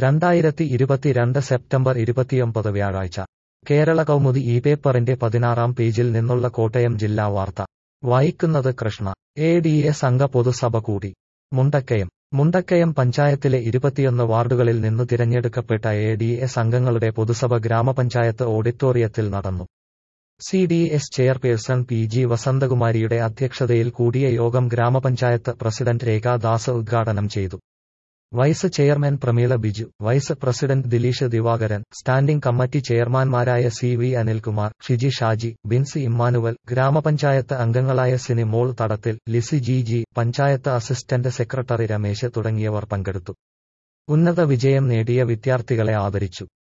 രണ്ടായിരത്തി ഇരുപത്തിരണ്ട് സെപ്റ്റംബർ ഇരുപത്തിയൊമ്പത് വ്യാഴാഴ്ച കേരള കൗമുദി ഈ പേപ്പറിന്റെ പതിനാറാം പേജിൽ നിന്നുള്ള കോട്ടയം ജില്ലാ വാർത്ത വായിക്കുന്നത് കൃഷ്ണ എ ഡി എസ് അംഗ പൊതുസഭ കൂടി മുണ്ടക്കയം മുണ്ടക്കയം പഞ്ചായത്തിലെ ഇരുപത്തിയൊന്ന് വാർഡുകളിൽ നിന്ന് തിരഞ്ഞെടുക്കപ്പെട്ട എ ഡി എസ് അംഗങ്ങളുടെ പൊതുസഭ ഗ്രാമപഞ്ചായത്ത് ഓഡിറ്റോറിയത്തിൽ നടന്നു C D S chairperson P G വസന്തകുമാരിയുടെ അധ്യക്ഷതയിൽ കൂടിയ യോഗം ഗ്രാമപഞ്ചായത്ത് പ്രസിഡന്റ് രേഖാ ദാസ് ഉദ്ഘാടനം ചെയ്തു vice chairman Prameela Biju vice president Dileesh Divakaran standing committee ചെയർമാൻമാരായ സി വി അനിൽകുമാർ ഷിജി ഷാജി ബിൻസി ഇമ്മാനുവൽ ഗ്രാമപഞ്ചായത്ത് അംഗങ്ങളായ Sini Mol Thadathil Lissy G G panchayat assistant secretary Ramesh തുടങ്ങിയവർ പങ്കെടുത്തു ഉന്നത വിജയം നേടിയ വിദ്യാർത്ഥികളെ ആദരിച്ചു